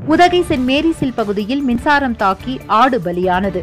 Udhagai send மேரிசில் பகுதியில் மின்சாரம் தாக்கி ஆடு பலியானது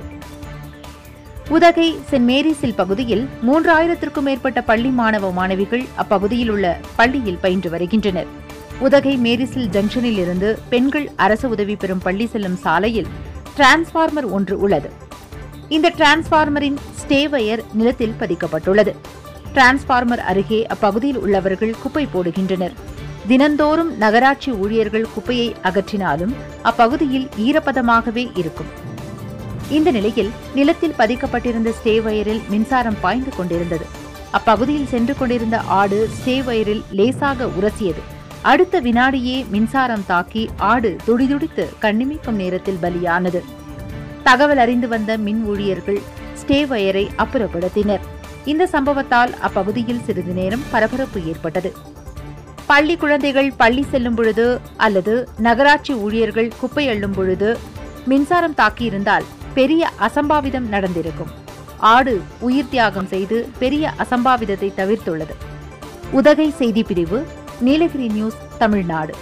உதகை சென்ட் மேரிசில் பகுதியில் மூன்றாயிரத்திற்கும் மேற்பட்ட பள்ளி மாணவ மாணவிகள் அப்பகுதியில் உள்ள பள்ளியில் பயின்று வருகின்றனர் உதகை மேரிசில் ஜங்ஷனில் இருந்து பெண்கள் அரசு உதவி பெறும் பள்ளி செல்லும் சாலையில் டிரான்ஸ்பார்மர் ஒன்று உள்ளது இந்த டிரான்ஸ்பார்மரின் ஸ்டே வயர் நிலத்தில் பதிக்கப்பட்டுள்ளது டிரான்ஸ்பார்மர் அருகே அப்பகுதியில் உள்ளவர்கள் குப்பை போடுகின்றனர் தினந்தோறும் நகராட்சி ஊழியர்கள் குப்பையை அகற்றினாலும் அப்பகுதியில் ஈரப்பதமாகவே இருக்கும் இந்த நிலையில் நிலத்தில் பதிக்கப்பட்டிருந்த ஸ்டே வயரில் மின்சாரம் பாய்ந்து கொண்டிருந்தது அப்பகுதியில் சென்று கொண்டிருந்த ஆடு ஸ்டே வயரில் லேசாக உரசியது அடுத்த வினாடியே மின்சாரம் தாக்கி ஆடு துடிதுடித்து கண்ணிமைக்கும் நேரத்தில் பலியானது தகவல் அறிந்து வந்த மின் ஊழியர்கள் ஸ்டே வயரை அப்புறப்படுத்தினர் இந்த சம்பவத்தால் அப்பகுதியில் சிறிது நேரம் பரபரப்பு ஏற்பட்டது பள்ளி குழந்தைகள் பள்ளி செல்லும் பொழுது அல்லது நகராட்சி ஊழியர்கள் குப்பை அள்ளும் பொழுது மின்சாரம் தாக்கியிருந்தால் பெரிய அசம்பாவிதம் நடந்திருக்கும் ஆடு உயிர் தியாகம் செய்து பெரிய அசம்பாவிதத்தை தவிர்த்துள்ளது உதகை செய்தி பிரிவு நீலகிரி நியூஸ் தமிழ்நாடு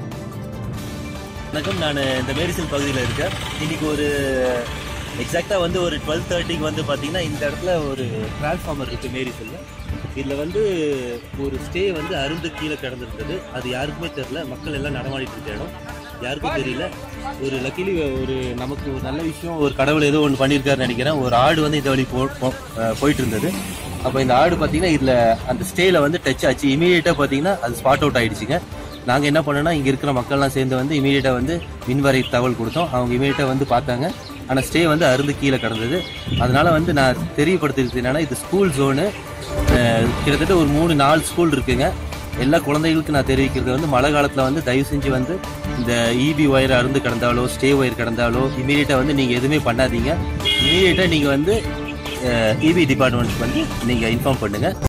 வணக்கம் நான் இந்த மேரிசல் பகுதியில் இருக்கேன் இன்னைக்கு ஒரு எக்ஸாக்டாக வந்து ஒரு டுவெல் தேர்ட்டிக்கு வந்து பார்த்தீங்கன்னா இந்த இடத்துல ஒரு டிரான்ஸ்ஃபார்மர் இருக்குது மேரிசலில் இதில் வந்து ஒரு ஸ்டே வந்து அருந்து கீழே கிடந்திருந்தது அது யாருக்குமே தெரில மக்கள் எல்லாம் நடமாடிட்டு இருக்க இடம் யாருக்கும் தெரியல ஒரு லக்கிலி ஒரு நமக்கு ஒரு நல்ல விஷயம் ஒரு கடவுள் ஏதோ ஒன்று பண்ணியிருக்காருன்னு நினைக்கிறேன் ஒரு ஆடு வந்து இந்த வழி போ போ- அஹ் போயிட்டு இருந்தது அப்போ இந்த ஆடு பார்த்தீங்கன்னா இதில் அந்த ஸ்டேல வந்து டச் ஆச்சு இமீடியட்டாக பார்த்தீங்கன்னா அது ஸ்பாட் அவுட் ஆயிடுச்சுங்க நாங்கள் என்ன பண்ணோம்னா இங்கே இருக்கிற மக்கள்லாம் சேர்ந்து வந்து இமீடியட்டாக வந்து மின்வரை தகவல் கொடுத்தோம் அவங்க இமீடியட்டாக வந்து பார்த்தாங்க ஆனால் ஸ்டே வந்து அருந்து கீழே கிடந்தது அதனால வந்து நான் தெரியப்படுத்துறது என்னன்னா இது ஸ்கூல் ஜோனு கிட்டத்தட்ட ஒரு மூணு நாலு ஸ்கூல் இருக்குங்க எல்லா குழந்தைகளுக்கும் நான் தெரிவிக்கிறது வந்து மழை காலத்தில் வந்து தயவு செஞ்சு வந்து இந்த இபி ஒயர் அருந்து கிடந்தாலோ ஸ்டே ஒயர் கிடந்தாலோ இமீடியட்டாக வந்து நீங்கள் எதுவுமே பண்ணாதீங்க இமீடியட்டாக நீங்கள் வந்து இபி டிபார்ட்மெண்ட் வந்து நீங்கள் இன்ஃபார்ம் பண்ணுங்கள்